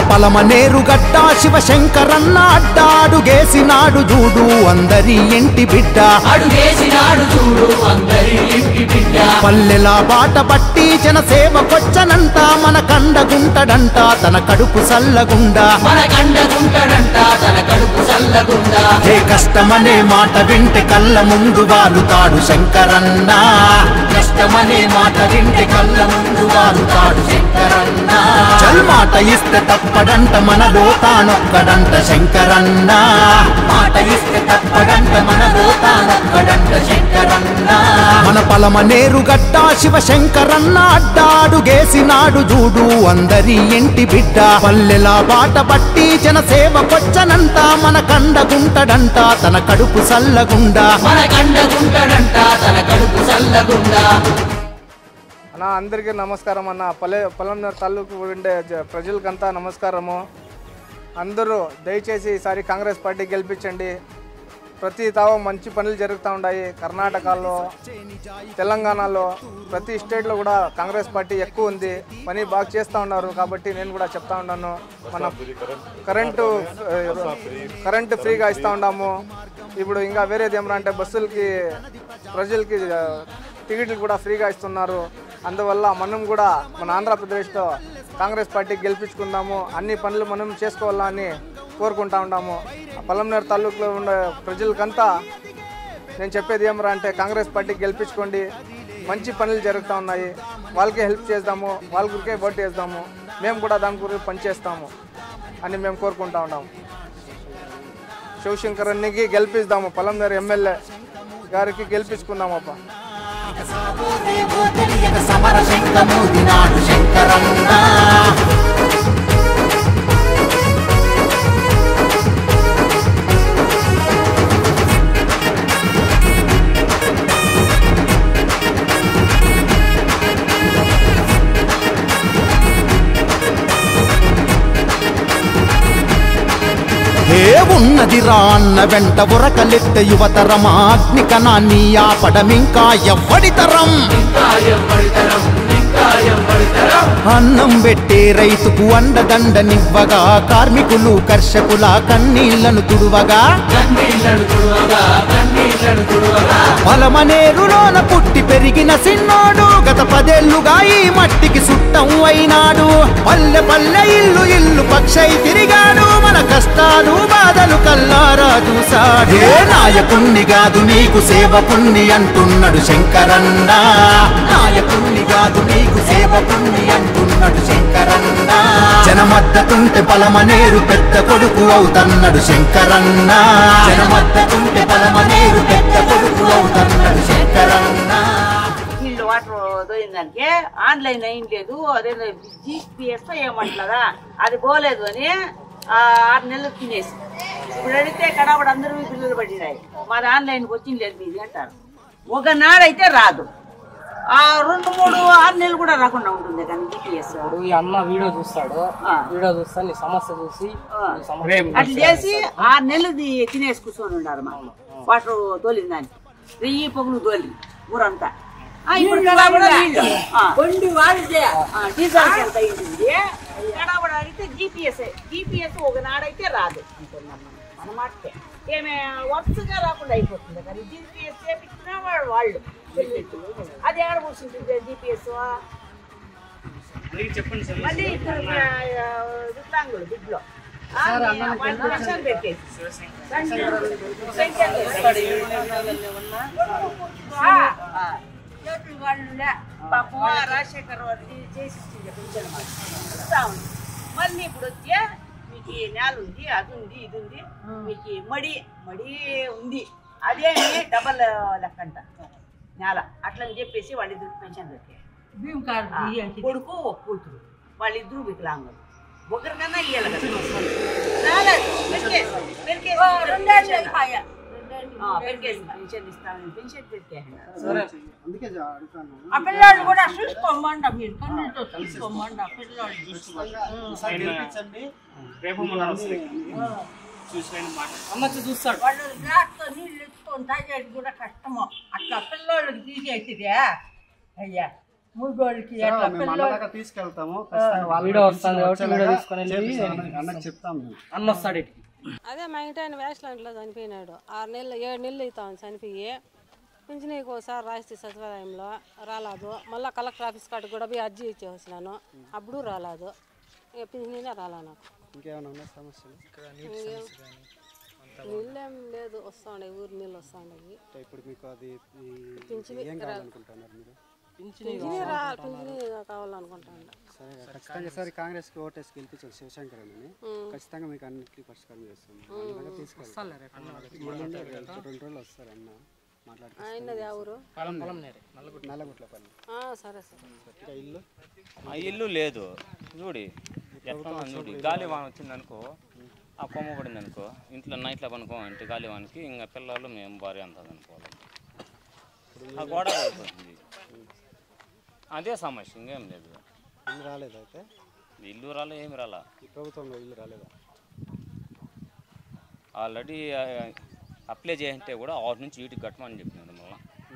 పలమనేరు గడ్డ శివశంకరన్న అడ్డాడు గేసినాడు చూడు అందరి ఇంటి బిడ్డ అడుగేసినాడు చూడు అందరి ఇంటి బిడ్డ పల్లెల బాట పట్టి జనసేవ కొచ్చనంట మన కండగుంటడంట తన కడుపు సల్లగుండా మన కండగుంటడంట తన కడుపు చల్లగుండా ఏ కష్టమనే మాట వింటే కళ్ళ ముందు వాలుతాడు శంకరన్న కష్టమనే మాట వింటే కళ్ళ ముందు వాలుతాడు శంకరన్న చల్మాట ఇస్తే తప్పడంట మనలో తానొక్కడంట శంకరన్న మాట ఇస్తే తప్పడంట మనలో తానొక్కడంట శంకరన్న మన పలమనేరు గడ్డ శివశంకరన్న అడ్డాడు గేసినాడు చూడు అందరి ఇంటి బిడ్డ పల్లెల బాట పట్టి జనసేవ కొచ్చనంట మన కండగుంటడంట తన కడుపు సల్లగుండా మన కండగుంటడంట తన కడుపు చల్లగుండా అన్న అందరికీ నమస్కారం అన్న పల్లె పొలంనర్ తాలూకు ఉండే జ- ప్రజలకంతా నమస్కారము అందరూ దయచేసి ఈసారి కాంగ్రెస్ పార్టీ గెలిపించండి ప్రతి తావ మంచి పనులు జరుగుతూ ఉన్నాయి కర్ణాటకలో తెలంగాణలో ప్రతి స్టేట్లో కూడా కాంగ్రెస్ పార్టీ ఎక్కువ ఉంది పని బాగా చేస్తూ ఉన్నారు కాబట్టి నేను కూడా చెప్తా ఉన్నాను మన కరెంటు ఆ, కరెంటు ఫ్రీగా ఇస్తూ ఉన్నాము ఇప్పుడు ఇంకా వేరేది ఏమన్నా అంటే బస్సులకి ప్రజలకి ఆ, టికెట్లు కూడా ఫ్రీగా ఇస్తున్నారు అందువల్ల మనం కూడా మన ఆంధ్రప్రదేశ్లో కాంగ్రెస్ పార్టీ గెలిపించుకుందాము అన్ని పనులు మనం చేసుకోవాలని కోరుకుంటా ఉన్నాము పలంనేరు తాలూకులో ఉండే ప్రజలకంతా నేను చెప్పేది ఏమరా అంటే కాంగ్రెస్ పార్టీ గెలిపించుకోండి మంచి పనులు జరుగుతూ ఉన్నాయి వాళ్ళకే హెల్ప్ చేద్దాము వాళ్ళ గురికే ఓటు వేద్దాము మేము కూడా దాని గురించి పనిచేస్తాము అని మేము కోరుకుంటా ఉన్నాము శివశంకరన్నికి గెలిపిస్తాము పలంనేరు ఎమ్మెల్యే గారికి గెలిపించుకుందామప్ప సమర శంఖమూదినాడు శంకరన్న ఏ ఉన్నది రా అన్న వెంట ఉరకలెత్త యువతరమా అగ్నికణాన్ని ఆపడమింకా ఎవ్వడితరం ఇంకా ఎవ్వడితరం ఇంకా ఎవ్వడితరం అన్నం పెట్టే రైతుకు అండదండనివ్వగా కార్మికులు కర్షకుల కన్నీళ్లను తుడువగా కన్నీళ్లను తుడవగా కన్నీళ్లను తుడవగా పలమనేరులోన పుట్టి పెరిగిన సిన్నోడు గత పదేళ్లుగా ఈ మట్టికి సుట్టం అయినాడు పల్లె పల్లె ఇల్లు ఇల్లు పక్షై తిరిగాడు మన కష్టాలు బాధలు కల్లారా చూసాడు ఏ నాయకుణ్ణి కాదు నీకు సేవకుణ్ణి అంటున్నాడు శంకరన్న నాయకుణ్ణి కాదు నీకు సేవకుణ్ణి అంటున్నాడు శంకరన్న జనమద్దతుంటే పలమనేరు పెద్ద కొడుకు అవుతన్నాడు శంకరన్న జనమద్దతుంటే పలమనేరు పెద్ద కొడుకు అవుతన్నాడు శంకరన్న వీళ్ళు వాటర్ దోయిందానికి ఆన్లైన్ అయిన లేదు అదే జీపీఎస్ ఏమంటారా అది పోలేదు అని ఆ, ఆరు నెలలు తినేసి ఇప్పుడు అడిగితే కడబడి అందరూ పిల్లలు పడినాయి మాది ఆన్లైన్కి వచ్చింది లేదు మీది అంటారు ఒకనాడైతే రాదు ఆ రెండు మూడు ఆరు నెలలు కూడా రాకుండా ఉంటుంది కానీ జీపీఎస్ ఇప్పుడు ఈ అన్న వీడియో చూస్తాడు ఆ. వీడియో చూస్తా నీ సమస్య చూసి ఆ. నీ సమస్య అట్లా చేసి ఆరు నెలలు ది- తినేసి కూర్చొని ఉన్నారు మా వాటర్ తోలింది దాన్ని వెయ్యి పొగులు తోలి ఊరంతా ఆ, ఇప్పుడు కడాబడ నీళ్ళు. ఆ. ఆ, డీజిల్ ఎంత అయింది కడాబడ అడిగితే జీపీఎస్ జీపీఎస్ ఒకనాడైతే రాదు అంటున్నాం మనం మన మాటకే ఏమే వరుసగా రాకుండా అయిపోతుంది కానీ జీపీఎస్ చేపించినా వాళ్ళు వాళ్ళు వెళ్ళినట్టు. అది ఆడ కూర్చుంటుంది జీపీఎస్ మళ్ళీ ఇప్పుడు ఆ, వికలాంగులు బిడ్లో వర్షం పెట్టేసి చేతులు వాళ్ళులే పాపం ఆ రాజశేఖర్ వారు చేసి ఇచ్చింది పింఛను మాకు. ఇస్తా ఉంది. మళ్ళీ ఇప్పుడు వచ్చి మీకు ఈ నేల ఉంది అది ఉంది ఇది ఉంది మీకు ఈ మడి మడి ఉంది అదేమి డబల్ లెక్కంట నేల అట్లని చెప్పేసి వాళ్ళిద్దరు పెన్షన్ పెట్టారు ఆ, కొడుకు ఒక కూతురు వాళ్ళిద్దరు వికలాంగులు ఒకరికన్నా ఇయ్యాలి కదా రాలేదు. పెరికేసి, పెరికేసి ఆ, పెరికేసి పెన్షన్ ఇస్తామని పెన్షన్ పెట్టేయండి ఆ పిల్లోళ్ళు కూడా చూసుకోమండ మీరు కన్నులతో చూసుకోమండ ఆ పిల్లోళ్ళు అన్నచ్చి చూస్తాడు వాళ్ళు గ్లాస్తో నీళ్ళు ఇచ్చుకొని తాగేది కూడా కష్టము అట్లా పిల్లోళ్ళకి తీసేసిదే అయ్యా ముగ్గోళ్ళకి ఎట్లా పిల్లోళ్ళు తీసుకెళ్తాము ఖచ్చితంగా వాళ్ళ వీడియో గురించి వస్తుంది కాబట్టి వచ్చేలాగా వీడియో తీసుకొని వెళ్ళి చేపిస్తామని అన్నకి చెప్తాం మేము అన్న వస్తాడు ఇటుకి అదే మా ఇంటి ఆయన వేస్ట్లాండ్లో చనిపోయినాడు ఆరు నెలలు ఏడు నెలలు అవుతాం చనిపోయి పింఛనీకి ఒకసారి రాస్తే సచివాలయంలో రాలేదు మళ్ళీ కలెక్టర్ ఆఫీస్ కాడికి కూడా పోయి అర్జీ ఇచ్చి వచ్చినాను అప్పుడు రాలేదు ఇక పింఛనీనే రాలే నాకు ఇంకేమైనా ఉన్నాయి సమస్యలు నీళ్ళేం లేదు వస్తూ ఉండే ఊరి నీళ్ళు వస్తూ ఉండేవి అంటే ఇప్పుడు మీకు అది ఈ- పింఛనీ ఏం కావాలనుకుంటున్నారు మీరు పింఛనీ రా పింఛనీ కావాలనుకుంటాను సరే ఖచ్చితంగా సరే కాంగ్రెస్కి ఓటేసి గెలిపించారు శివశంకర్ అని ఖచ్చితంగా మీకు అన్నిటికీ పరిష్కారం చేస్తాం అందుకని తీసుకెళ్తాం రెండు రోజులు వస్తారు అన్న మాట్లాడుతూ ఆయనది ఆ ఊరు నల్లగుట్లపల్లి ఆ, సరే సరే ఇంకా ఇల్లు ఆ ఇల్లు లేదు చూడి ఎట్లా ఉంది చూడి గాలి వాన వచ్చింది అనుకో ఆ కొమ్మ పడింది అనుకో ఇంట్లో నైట్లో పనుకో అంటే గాలి వానకి ఇంకా పిల్లలు మేము భార్య అంతా అనుకోవాలి ఆ గోడ అయిపోతుంది అదే సమస్య ఇంకేం లేదు ఇల్లు రాలేదు అయితే ఇల్లు రాలే ఏమి రాలా ఈ ప్రభుత్వంలో ఇల్లు రాలేదా ఆల్రెడీ అప్లై చేయంటే కూడా ఆరు నుంచి వీటికి కట్టమని చెప్పినాడు మళ్ళీ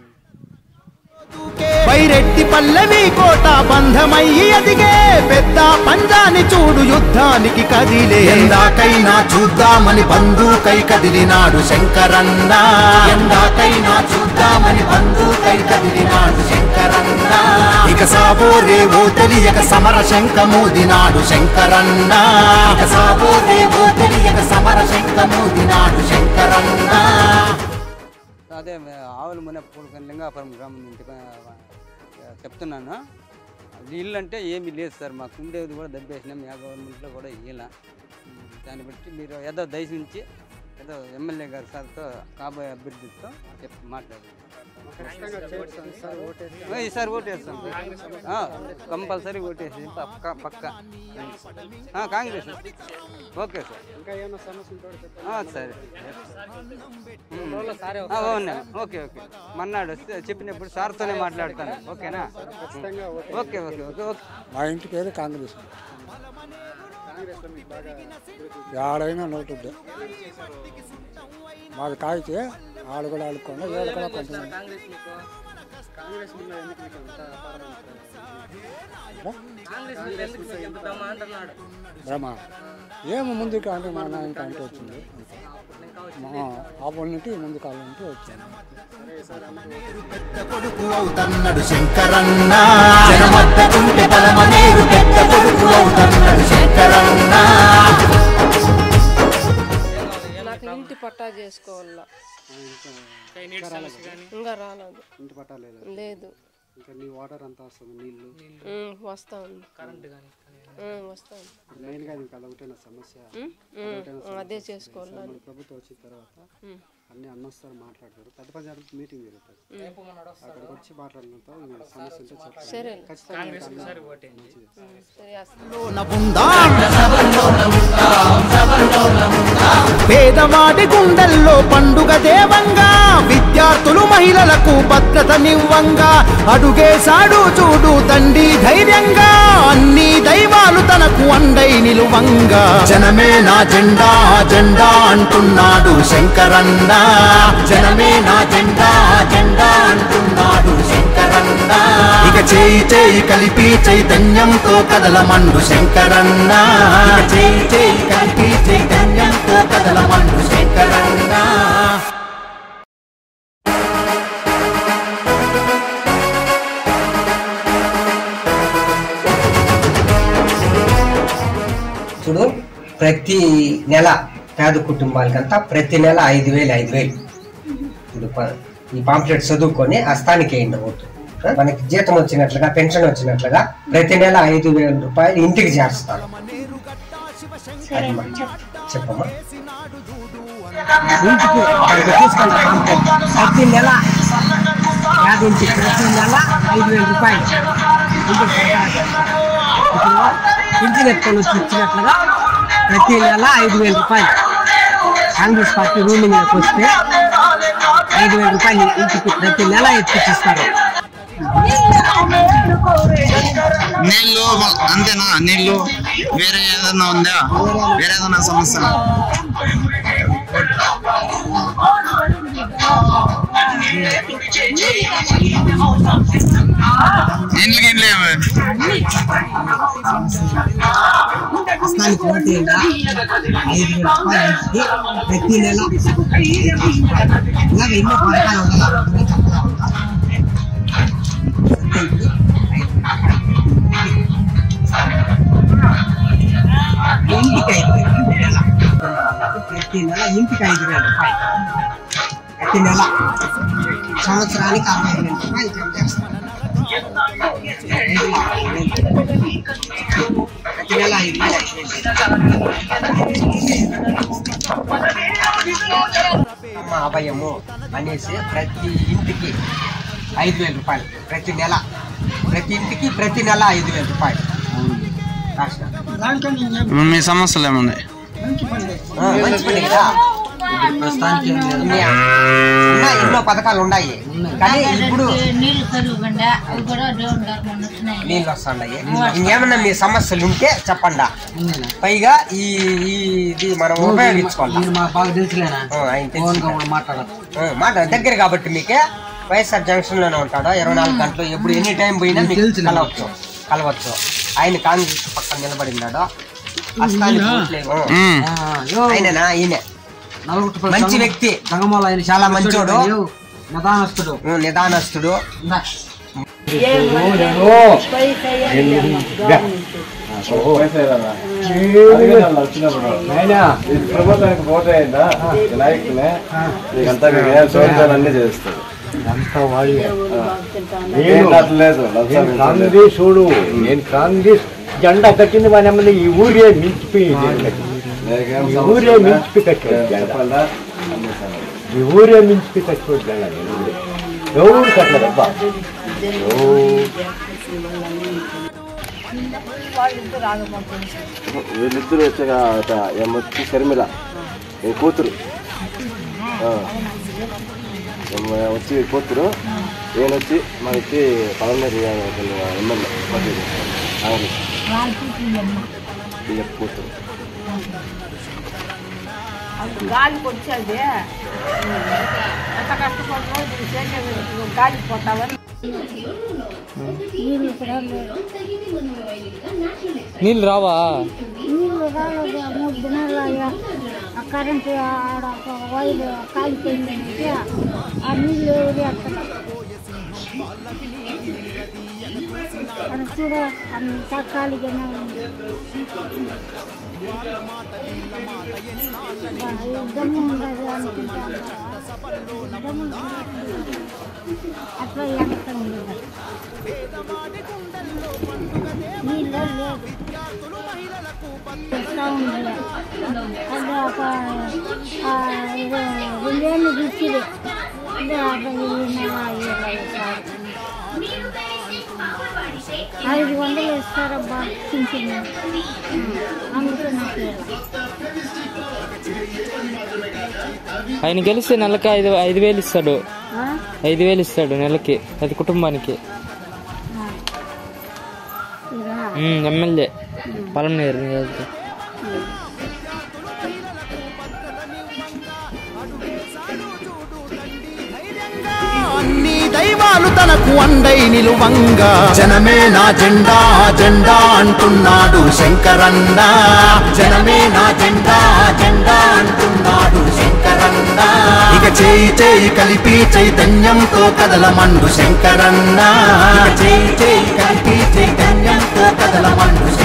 వైరెడ్డి పల్లవి కోట బంధమయ్యి ఎదిగే పెద్ద పంజాని చూడు యుద్ధానికి కదిలే ఎందాకైనా చూద్దామని బంధుకై కదిలినాడు శంకరన్న ఎందాకైనా చూద్దామని బంధుకై కదిలినాడు శంకరన్న ఇక సాబోరే ఓ తెలియక సమర శంఖమూదినాడు శంకరన్న ఇక సాబోరే ఓ తెలియక సమర శంఖమూదినాడు శంకరన్న అదే ఆవుల మున పూలకని లింగాపురం గ్రామం నుంచి ఆ, చెప్తున్నాను ఇల్లు అంటే ఏమీ లేదు సార్ మాకు ఉండేది కూడా దెబ్బేసినాం యా గవర్నమెంట్లో కూడా ఇలా దాన్ని బట్టి మీరు ఏదో దయచించి ఏదో ఎమ్మెల్యే గారి సార్తో కాబోయే అభ్యర్థితో చెప్పి మాట్లాడండి ఖచ్చితంగా చేస్తాం ఈసారి ఓటేసి ఆ, ఈసారి ఓటేస్తాం ఆ, కంపల్సరీ ఓటేసి పక్క పక్క ఆ, కాంగ్రెస్ ఓకే సార్ ఇంకా ఏమైనా సమస్య ఉంటే కూడా చెప్పండి ఆ, సరే ఆ, అవునా ఓకే ఓకే మన్నాడు వస్తే చెప్పినప్పుడు సార్తోనే మాట్లాడతాను ఓకేనా ఖచ్చితంగా ఓటే ఓకే ఓకే ఓకే ఓకే మా ఇంటి పేరు కాంగ్రెస్ కాంగ్రెస్లో మీకు బాగా ఆడైనా నోటుద్దు మాకు తాగితే ఆడు కూడా ఆడుకోండి ఏడు కూడా కొంతమంది కాంగ్రెస్ మీద ఎందుకు మీకు అంత అపారం భ్రమ ఏమి ముందుకు అంటే మా నాయనకి అంటే వచ్చింది మా అప్పటి నుండి ముందు కాలం నుండి వచ్చింది పెద్ద కొడుకు అవుతన్నాడు శంకరన్న జనమద్దకుంటే బలమనేరు పెద్ద కొడుకు అవుతన్నాడు శంకరన్న నాకు ఇంటి పట్టా చేసుకోవాలా ఇంకా రాలేదు ఇంటి పట్టా లేదా లేదు ఇంకా నీ వాటర్ అంతా వస్తుంది నీళ్ళు ఉమ్, వస్తా ఉంది కరెంట్ కానీ వస్తా ఉంది మెయిన్గా నీకు అదొకటేనా సమస్య ఉమ్, ఉమ్, అదే చేసుకోవాలి మన ప్రభుత్వం వచ్చిన తర్వాత అన్ని అన్నొస్తారు మాట్లాడతారు పెద్ద పంచాయతీ మీటింగ్ జరుగుతుంది అక్కడికి వచ్చి మాట్లాడినంత మీ సమస్య ఉంటే చెప్పండి సరే ఖచ్చితంగా మీకు అన్ని మంచిది సరే వస్తా. లోన ఉందా పేదవాడి గుండెల్లో పండుగ దేవంగా విద్యార్థులు మహిళలకు భద్రతనివ్వంగా అడుగేశాడు చూడు తండ్రి ధైర్యంగా అన్ని దైవాలు తనకు అండై నిలువంగా జనమే నా జెండా జెండా అంటున్నాడు శంకరన్న జనమే నా జెండా జెండా అంటున్నాడు శంకరన్న ఇక చేయి చేయి కలిపి చైతన్యంతో కదలమండు శంకరన్న ఇక చేయి చేయి కలిపి చైతన్యంతో కదలమండు శంకరన్న చూడు ప్రతి నెల పేద కుటుంబాలకంతా ప్రతి నెల ఐదు వేలు ఐదు వేలు ఇప్పుడు ప- ఈ పాంప్లెట్ చదువుకొని ఆ స్థానిక వేయండి ఓటు ఆ? మనకి జీతం వచ్చినట్లుగా పెన్షన్ వచ్చినట్లుగా ప్రతి నెల ఐదు వేల రూపాయలు ఇంటికి చేస్తాను అది మరి చెప్పమ్మా ఇంటికి అక్కడికి తీసుకున్న పాంప్లెట్ ప్రతి నెల పేద ఇంటికి ప్రతి నెల ఐదు వేల రూపాయలు ఇంటికి పెట్టాలి. ఇప్పుడు ఇంటి ఎత్తుకొని వచ్చి ఇచ్చినట్లుగా ప్రతి నెల ఐదు వేల రూపాయలు కాంగ్రెస్ పార్టీ రూలింగ్లోకి వస్తే ఐదు వేల రూపాయలు ఇంటికి ప్రతి నెల ఎత్తిచ్చిస్తారు నీళ్ళు అంతేనా నీళ్ళు వేరే ఏదైనా ఉందా వేరే ఏదైనా సమస్య ఇండ్లకి ఇండ్లు ఏమి? ప్రస్తుతానికి ఓటు ఏంటా? ఐదు వేల రూపాయలు ఇంటికి ప్రతి నెల ఇలాగ ఎన్నో పథకాలు ఉండాలి ఇంటికి ఐదు వేలు ఇంటి నెల ప్రతి నెల ఇంటికి ఐదు వేల రూపాయలు ప్రతి నెల సంవత్సరానికి అరవై వేల రూపాయలు జమ చేస్తారు ప్రతి నెల ఐదు వేలు అమ్మ అభయము అనేసి ప్రతి ఇంటికి ఐదు వేల రూపాయలు ప్రతి నెల ప్రతి ఇంటికి ప్రతి నెల ఐదు వేల రూపాయలు రాష్ట్ర మీ సమస్యలు ఏమున్నాయి ఆ, మంచి పని కదా ప్రస్తుతానికి ఉన్నాయి ఎన్నో పథకాలు ఉన్నాయి కానీ ఇప్పుడు నీళ్ళు చదువుకుండా అవి కూడా దేవుని ధర్మం వచ్చినాయి నీళ్ళు వస్తున్నాయి ఇంకేమన్నా మీ సమస్యలు ఉంటే చెప్పండి పైగా ఈ ఈ ఇది మనం ఉపయోగించుకోవాలి మాకు బాగా తెలుసులేనా ఆయన ఫోన్గా కూడా మాట్లాడదు ఆ, మాట దగ్గర కాబట్టి మీకే వైఎస్ఆర్ జంక్షన్ లోనే ఉంటాడు ఇరవై నాలుగు గంటలు ఎప్పుడు ఎనీ టైం పోయినా మీకు కలవచ్చు కలవచ్చు ఆయన కాంగ్రెస్ పక్కన నిలబడినాడు అస్తానికి ఓట్లేవు. ఆయననా ఈయన మంచి వ్యక్తి చాలా మంచోడు నిదానస్తుడు నిదానస్తుడు ప్రభుత్వానికి పోతే అయిందా నాయకునే నీకంతా అన్ని చేస్తాడు అంతా వాడి నేను అట్లా లేదు నేను కాంగ్రెస్ చూడు నేను కాంగ్రెస్ జెండా కట్టింది మన ఎమ్మెల్యే ఈ ఊరే మించిపోయింది ఈ ఊరే మించిపోయి కట్టాడు జెండా ఈ ఊరే మించిపోయి కట్టాడు జెండా నేను ఊరే. ఎవరు కట్టలేదబ్బా వీళ్ళిద్దరు వచ్చాక ఏం వచ్చి షర్మిల ఈ కూతురు ఆ. ఏమ వచ్చి కూతురు నేను వచ్చి మా వచ్చి పదమూడు ఎమ్మెల్యే పోటీ చేస్తాను కాంగ్రెస్ ఈ కూతురు గాలికి వచ్చేది ఎంత కష్టపడినా ఇది చేసేది గాలికి పోతావని నీళ్ళు కూడా లేవు. నీళ్ళు రావా నీళ్ళు రాలేదు మూడు దినాలు అయ్యా ఆ కరెంటు ఆడ ఒక వైర్ కాలిపోయిందంటే ఆ నీళ్ళు ఎవరు అక్కడ అది చూడ అంత ఖాళీగానే ఉంది ఆ, యుద్ధము ఉండదు అనుకుంటాను యుద్ధము ఉండదు. అట్లా వెనక ఉండదు నీళ్ళు లేదు వస్తా ఉంది అది ఒక ఆ, ఇది రెండేళ్ళు గుర్తిది ఇది అట్లా ఈ నెల ఇరవై సార్లు. ఐదు వందలు ఇస్తారబ్బా పింఛన్ అందుకే నాకు ఆయన గెలిస్తే నెలకి ఐదు ఐదు వేలు ఇస్తాడు ఆ? ఐదు వేలు ఇస్తాడు నెలకి అది కుటుంబానికి ఇదా? ఉమ్, ఎమ్మెల్యే పలమనేరు నియోజకవర్గం అన్ని దైవాలు తనకు అండై నిలువంగా జనమే నా జెండా జెండా అంటున్నాడు శంకరన్న జనమే నా జెండా జెండా అంటున్నాడు శంకరన్న ఇక చేయి చేయి కలిపి చైతన్యంతో కదలమండు శంకరన్న ఇక చేయి చేయి కలిపి చైతన్యంతో కదలమండు